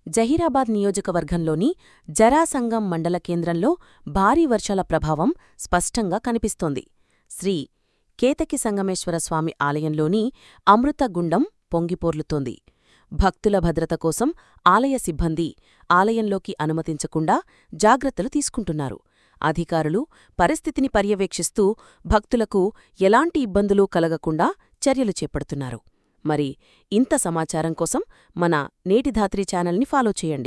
జహీరాబాద్ నియోజకవర్గంలోని జరాసంగం మండల కేంద్రంలో భారీ వర్షాల ప్రభావం స్పష్టంగా కనిపిస్తోంది శ్రీ కేతకి సంగమేశ్వర స్వామి ఆలయంలోని అమృతగుండం పొంగిపోర్లుతోంది భక్తుల భద్రత కోసం ఆలయ సిబ్బంది ఆలయంలోకి అనుమతించకుండా జాగ్రత్తలు తీసుకుంటున్నారు అధికారులు పరిస్థితిని పర్యవేక్షిస్తూ భక్తులకు ఎలాంటి ఇబ్బందులు కలగకుండా చర్యలు చేపడుతున్నారు మరి ఇంత సమాచారం కోసం మన నేటి ధాత్రి ఛానల్ని ఫాలో చేయండి